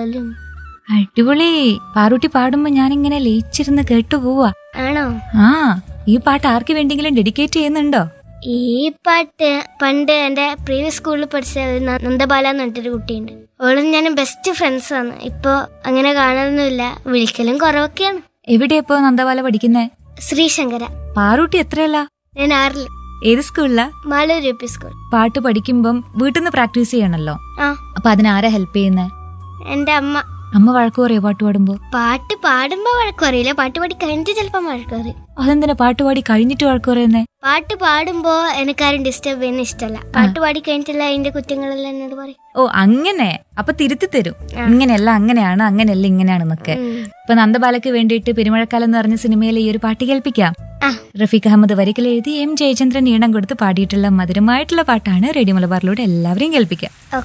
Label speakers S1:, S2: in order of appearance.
S1: പോലും
S2: അടിപൊളി പാറൂട്ടി പാടുമ്പോ ഞാനിങ്ങനെ ലയിച്ചിരുന്ന് കേട്ടു പോവാ
S1: ആണോ
S2: ആ ഈ പാട്ട് ആർക്ക് വേണ്ടെങ്കിലും ഡെഡിക്കേറ്റ് ചെയ്യുന്നുണ്ടോ
S1: ഈ പാട്ട് പണ്ട് എന്റെ പ്രീവിയസ് സ്കൂളിൽ പഠിച്ച ഒരു ന- നന്ദബാല എന്ന് പറഞ്ഞിട്ടൊരു കുട്ടിയുണ്ട് അവളും ഞാനും ബെസ്റ്റ് ഫ്രണ്ട്സ് ആണ് ഇപ്പൊ അങ്ങനെ കാണാനൊന്നുമില്ല വിളിക്കലും കുറവൊക്കെയാണ്
S2: എവിടെയാ ഇപ്പോ നന്ദവാല പഠിക്കുന്നേ
S1: ശ്രീശങ്കര
S2: പാറൂട്ടി എത്രയല്ല
S1: ഞാൻ ആറിൽ
S2: ഏത് സ്കൂളിലാ
S1: മാലൂർ യു പി സ്കൂൾ
S2: പാട്ട് പഠിക്കുമ്പം വീട്ടിൽ നിന്ന് പ്രാക്ടീസ് ചെയ്യണല്ലോ
S1: ആ
S2: അപ്പൊ അതിനാരാ ഹെൽപ്പ് ചെയ്യുന്നേ
S1: എന്റെ അമ്മ
S2: അമ്മ വഴക്കു പറയോ പാട്ട് പാടുമ്പോ
S1: പാട്ട് പാടുമ്പോ വഴക്കറിയില്ല പാട്ട് പാടി കഴിഞ്ഞിട്ട് ചിലപ്പം വഴക്കറി
S2: അതെന്തിനാ പാട്ട് പാടി കഴിഞ്ഞിട്ട് വഴക്കു പറയുന്നേ
S1: പാട്ട് പാടുമ്പോ എനിക്കാരും ഡിസ്റ്റർബ് ചെയ്യുന്ന ഇഷ്ടമല്ല പാട്ട് പാടി കഴിഞ്ഞിട്ടില്ല അതിന്റെ കുറ്റങ്ങളെല്ലാം എന്നോട് പറയും
S2: ഓ അങ്ങനെ അപ്പൊ തിരുത്തി തരും ഇങ്ങനെയല്ല അങ്ങനെയാണ് അങ്ങനെയല്ല ഇങ്ങനെയാണെന്നൊക്കെ
S1: ഉം.
S2: ഇപ്പൊ നന്ദബാലയ്ക്ക് വേണ്ടിയിട്ട് പെരുമഴക്കാലം എന്ന് പറഞ്ഞ സിനിമയിലെ ഈ ഒരു പാട്ട് കേൾപ്പിക്കാം
S1: ആ
S2: റഫീഖ് അഹമ്മദ് വരികൾ എഴുതി എം ജയചന്ദ്രൻ ഈണം കൊടുത്ത് പാടിയിട്ടുള്ള മധുരമായിട്ടുള്ള പാട്ടാണ് റേഡിയോ മലബാറിലൂടെ എല്ലാവരെയും കേൾപ്പിക്കാം